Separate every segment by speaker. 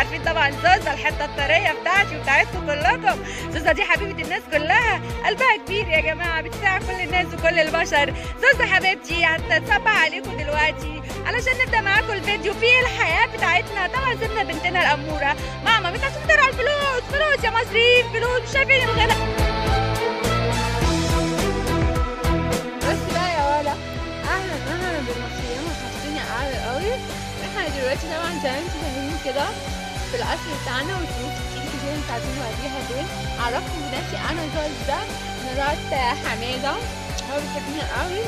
Speaker 1: عارفين طبعا زوزة الحته الطريه بتاعتي وبتاعتكم كلكم زوزة دي حبيبه الناس كلها قلبها كبير يا جماعه بتساعد كل الناس وكل البشر زوزة حبيبتي هتصبح عليكم دلوقتي علشان نبدا معاكم الفيديو في الحياه بتاعتنا طبعا سيبنا بنتنا الاموره ماما مش عشان ترى الفلوس فلوس يا مصريين فلوس مش شايفين الغلا
Speaker 2: بس بقى يا ولا اهلا اهلا بالمصريين وحشتوني قوي قوي احنا دلوقتي طبعا زي ما انتم فاهمين كده في القصر بتاعنا والفلوس كتير كتير انتوا عارفين نوريها دول اعرفكم بنفسي انا زوز ده مرات حماده هو بيحبني قوي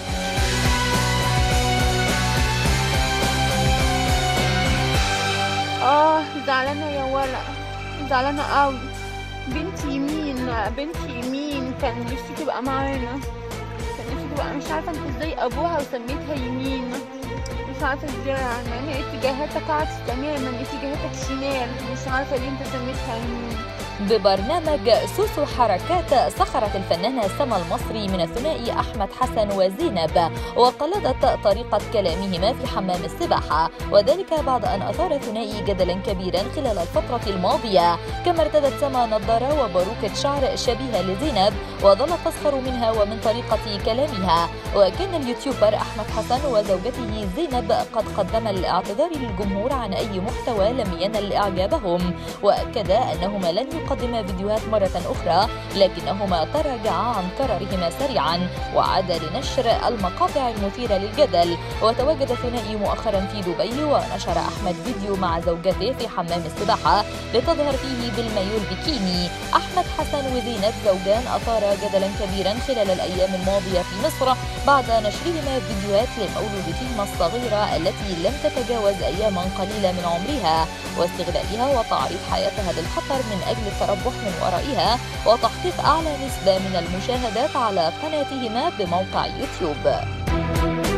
Speaker 2: اه زعلانه يا ولا زعلانه قوي بنتي مين بنتي مين كان نفسي تبقى معانا كان نفسي تبقى مش عارفه انت ازاي ابوها وسميتها يمين مش عارفه ازاي يعني هي اتجاهاتك عكس تماما اتجاهاتك شمال مش عارفه ليه انت سميتها يمين
Speaker 3: ببرنامج سوسو حركات سخرت الفنانة سما المصري من الثنائي أحمد حسن وزينب وقلدت طريقة كلامهما في حمام السباحة وذلك بعد أن أثار الثنائي جدلا كبيرا خلال الفترة الماضية كما ارتدت سما نظارة وباروكة شعر شبيهة لزينب وظلت تسخر منها ومن طريقة كلامها وكان اليوتيوبر أحمد حسن وزوجته زينب قد قدم الاعتذار للجمهور عن أي محتوى لم ينل إعجابهم وأكد أنهما لن يقدما فيديوهات مرة أخرى لكنهما تراجعا عن قرارهما سريعا وعاد لنشر المقاطع المثيرة للجدل وتواجد الثنائي مؤخرا في دبي ونشر أحمد فيديو مع زوجته في حمام السباحة لتظهر فيه بالمايو البكيني أحمد حسن وزينب زوجان أثار جدلا كبيرا خلال الأيام الماضية في مصر بعد نشرهما فيديوهات لمولودتهما الصغيرة التي لم تتجاوز أياما قليلة من عمرها واستغلالها وتعريض حياتها للخطر من أجل التربح من ورائها وتحقيق أعلى نسبة من المشاهدات على قناتهما بموقع يوتيوب